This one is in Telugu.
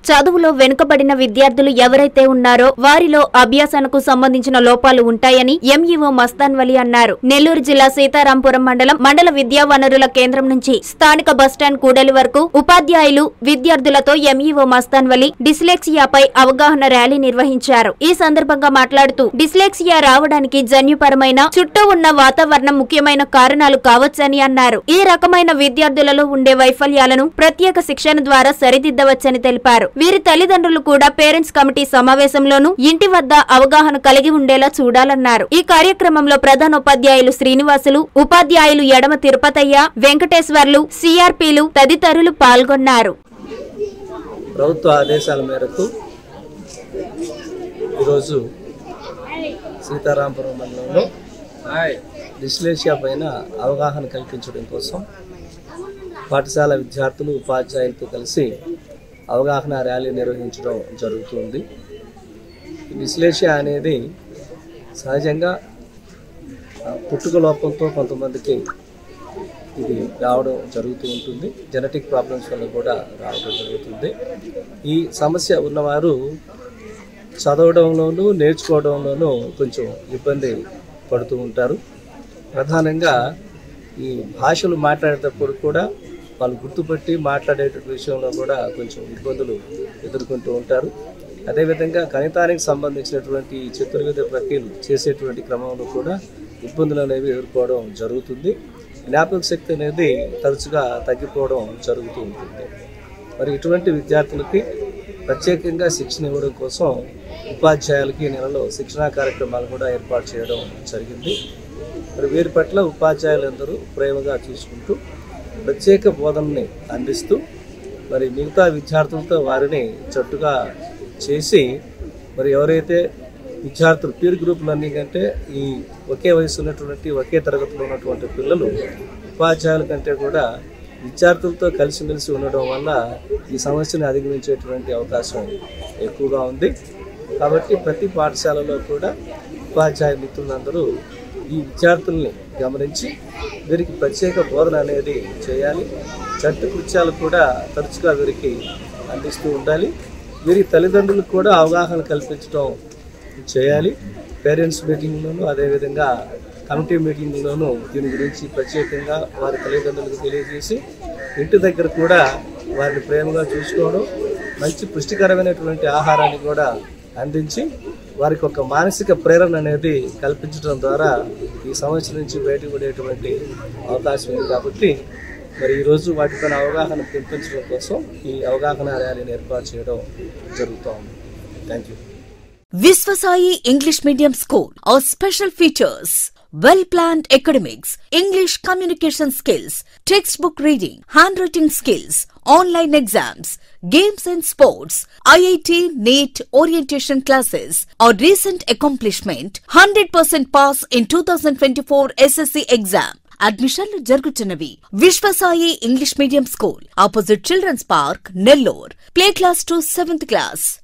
చదువులో వెనుకబడిన విద్యార్థులు ఎవరైతే ఉన్నారో వారిలో అభ్యాసానికి సంబంధించిన లోపాలు ఉంటాయని ఎంఈఓ మస్తాన్ వలి అన్నారు నెల్లూరు జిల్లా సీతారాంపురం మండలం మండల విద్యా వనరుల కేంద్రం నుంచి స్థానిక బస్టాండ్ కూడలి వరకు ఉపాధ్యాయులు విద్యార్థులతో ఎంఈఓ మస్తాన్ వలి డిస్లెక్సియాపై అవగాహన ర్యాలీ నిర్వహించారు ఈ సందర్భంగా మాట్లాడుతూ డిస్లెక్సియా రావడానికి జన్యుపరమైన చుట్టూ ఉన్న వాతావరణం ముఖ్యమైన కారణాలు కావచ్చని అన్నారు ఈ రకమైన విద్యార్థులలో ఉండే వైఫల్యాలను ప్రత్యేక శిక్షణ ద్వారా సరిదిద్దవచ్చని తెలిపారు వీరి తల్లిదండ్రులు కూడా పేరెంట్స్ కమిటీ సమావేశంలోనూ ఇంటి వద్ద అవగాహన కలిగి ఉండేలా చూడాలన్నారు ఈ కార్యక్రమంలో ప్రధానోపాధ్యాయులు శ్రీనివాసులు ఉపాధ్యాయులు ఎడమ తిరుపతయ్య వెంకటేశ్వర్లు సిఆర్పీలు తదితరులు పాల్గొన్నారు ప్రభుత్వ ఆదేశాల మేరకు ఈరోజు సీతారాంపురం మండలంలో డిస్లేషియా పైన అవగాహన కల్పించడం కోసం పాఠశాల విద్యార్థులు ఉపాధ్యాయులతో కలిసి అవగాహన ర్యాలీ నిర్వహించడం జరుగుతుంది ఈ డిస్లేషియా అనేది సహజంగా ఆ, పుట్టుక లోపంతో కొంతమందికి ఇది రావడం జరుగుతూ ఉంటుంది జెనెటిక్ ప్రాబ్లమ్స్ వల్ల కూడా రావడం జరుగుతుంది ఈ సమస్య ఉన్నవారు చదవడంలోనూ నేర్చుకోవడంలోనూ కొంచెం ఇబ్బంది పడుతూ ఉంటారు ప్రధానంగా ఈ భాషలు మాట్లాడేటప్పుడు కూడా వాళ్ళు గుర్తుపట్టి మాట్లాడే విషయంలో కూడా కొంచెం ఇబ్బందులు ఎదుర్కొంటూ ఉంటారు అదేవిధంగా గణితానికి సంబంధించినటువంటి ఈ చతుర్విధ ప్రక్రియలు చేసేటువంటి క్రమంలో కూడా ఇబ్బందులు అనేవి ఎదుర్కోవడం జరుగుతుంది జ్ఞాపక శక్తి అనేది తరచుగా తగ్గిపోవడం జరుగుతూ ఉంటుంది మరి ఇటువంటి విద్యార్థులకి ప్రత్యేకంగా శిక్షణ ఇవ్వడం కోసం ఉపాధ్యాయులకి ఈ నెలలో శిక్షణా కార్యక్రమాలు కూడా ఏర్పాటు చేయడం జరిగింది మరి వీరి పట్ల ఉపాధ్యాయులందరూ ప్రేమగా చూసుకుంటూ ప్రత్యేక బోధనని అందిస్తూ మరి మిగతా విద్యార్థులతో వారిని జట్టుగా చేసి మరి ఎవరైతే విద్యార్థులు పీర్ గ్రూపులన్నీ కంటే ఈ ఒకే వయసు ఉన్నటువంటి ఒకే తరగతిలో ఉన్నటువంటి పిల్లలు ఉపాధ్యాయుల కంటే కూడా విద్యార్థులతో కలిసిమెలిసి ఉండడం వల్ల ఈ సమస్యను అధిగమించేటువంటి అవకాశం ఎక్కువగా ఉంది కాబట్టి ప్రతి పాఠశాలలో కూడా ఉపాధ్యాయ మిత్రులందరూ ఈ విద్యార్థుల్ని గమనించి వీరికి ప్రత్యేక బోధన అనేది చేయాలి జట్టు కృత్యాలు కూడా తరచుగా వీరికి అందిస్తూ ఉండాలి వీరి తల్లిదండ్రులకు కూడా అవగాహన కల్పించడం చేయాలి పేరెంట్స్ మీటింగ్లోనూ అదేవిధంగా కమిటీ మీటింగ్లోనూ దీని గురించి ప్రత్యేకంగా వారి తల్లిదండ్రులకు తెలియజేసి ఇంటి దగ్గర కూడా వారిని ప్రేమగా చూసుకోవడం మంచి పుష్టికరమైనటువంటి ఆహారాన్ని కూడా అందించి వారికి ఒక మానసిక ప్రేరణ అనేది కల్పించడం ద్వారా ఈ సమస్య నుంచి బయటపడేటువంటి అవకాశం ఉంది కాబట్టి మరి ఈరోజు వాటిపైన అవగాహన పెంపొందడం కోసం ఈ అవగాహన ర్యాలీని ఏర్పాటు చేయడం జరుగుతూ ఉంది thank you Visvasai English Medium School. Our special features well planned academics, English communication skills, textbook reading, handwriting skills, online exams, games and sports, IIT NEET orientation classes. Our recent accomplishment 100% pass in 2024 SSC exam. అడ్మిషన్లు జరుగుతున్నవి Visvasai English medium school opposite children's park Nellore play class to seventh class